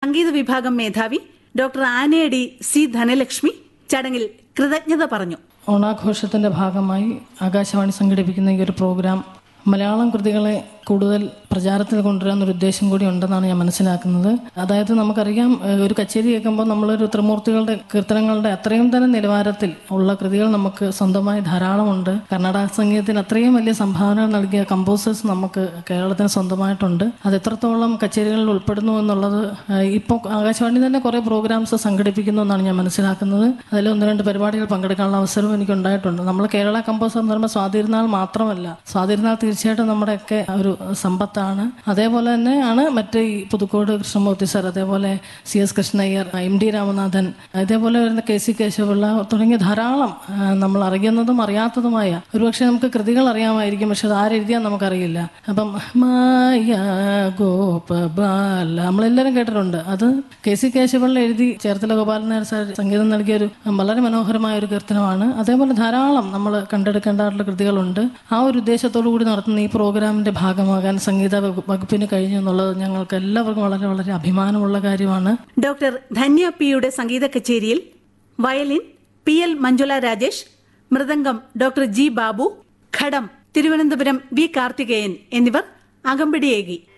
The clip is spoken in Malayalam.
സംഗീത വിഭാഗം മേധാവി ഡോക്ടർ ആനയടി സി ധനലക്ഷ്മി ചടങ്ങിൽ കൃതജ്ഞത പറഞ്ഞു ഓണാഘോഷത്തിന്റെ ഭാഗമായി ആകാശവാണി സംഘടിപ്പിക്കുന്ന ഈ ഒരു പ്രോഗ്രാം മലയാളം കൃതികളെ കൂടുതൽ പ്രചാരത്തിൽ കൊണ്ടുവരാൻ ഒരു ഉദ്ദേശം കൂടി ഉണ്ടെന്നാണ് ഞാൻ മനസ്സിലാക്കുന്നത് അതായത് നമുക്കറിയാം ഏഹ്, ഒരു കച്ചേരി കേൾക്കുമ്പോൾ നമ്മളൊരു ത്രിമൂർത്തികളുടെ കീർത്തനങ്ങളുടെ അത്രയും തന്നെ നിലവാരത്തിൽ ഉള്ള കൃതികൾ നമുക്ക് സ്വന്തമായി ധാരാളമുണ്ട് കർണാടക സംഗീതത്തിന് അത്രയും വലിയ സംഭാവനകൾ നൽകിയ കമ്പോസേഴ്സ് നമുക്ക് കേരളത്തിന് സ്വന്തമായിട്ടുണ്ട് അത് എത്രത്തോളം കച്ചേരികളിൽ ഉൾപ്പെടുന്നു എന്നുള്ളത് ഇപ്പോൾ ആകാശവാണി തന്നെ കുറേ പ്രോഗ്രാംസ് സംഘടിപ്പിക്കുന്നു എന്നാണ് ഞാൻ മനസ്സിലാക്കുന്നത് അതിൽ ഒന്ന് രണ്ട് പരിപാടികൾ പങ്കെടുക്കാനുള്ള അവസരവും എനിക്ക് ഉണ്ടായിട്ടുണ്ട് നമ്മൾ കേരള കമ്പോസർ എന്ന് പറയുമ്പോൾ സ്വാതിരുന്നാൾ മാത്രമല്ല സ്വാതിരുന്നാൾ തീർച്ചയായിട്ടും നമ്മുടെയൊക്കെ ഒരു സമ്പത്താണ് അതേപോലെ തന്നെ ആണ് മറ്റ് ഈ പുതുക്കോട് കൃഷ്ണമൂർത്തി സാർ അതേപോലെ C S Krishnaiyer M D Ramanathan അതേപോലെ വരുന്ന കെ സി കേശവപിള്ള തുടങ്ങിയ ധാരാളം ആ, നമ്മൾ അറിയുന്നതും അറിയാത്തതുമായ ഒരുപക്ഷെ നമുക്ക് കൃതികൾ അറിയാമായിരിക്കും പക്ഷെ അത് ആരെഴുതിയാൽ നമുക്കറിയില്ല അപ്പം മായ ഗോപബാല നമ്മളെല്ലാവരും കേട്ടിട്ടുണ്ട് അത് കെ സി കേശവപിള്ള എഴുതി ചേർത്തല ഗോപാലൻ നായർ സാർ സംഗീതം നൽകിയ ഒരു വളരെ മനോഹരമായ ഒരു കീർത്തനമാണ് അതേപോലെ ധാരാളം നമ്മൾ കണ്ടെടുക്കേണ്ടതായിട്ടുള്ള കൃതികളുണ്ട് ആ ഒരു ഉദ്ദേശത്തോടു കൂടി നടത്തുന്ന ഈ പ്രോഗ്രാമിന്റെ ഭാഗമാകാൻ സംഗീത വകു- വകുപ്പിന് കഴിഞ്ഞു എന്നുള്ളത് ഞങ്ങൾക്ക് എല്ലാവർക്കും വളരെ വളരെ അഭിമാനമുള്ള കാര്യമാണ് ഡോക്ടർ ധന്യ പിയുടെ സംഗീത കച്ചേരിയിൽ violin P L Manjula Rajesh mridangam doctor G Babu ghatam Thiruvananthapuram V Karthikeyan എന്നിവർ അകമ്പടിയേകി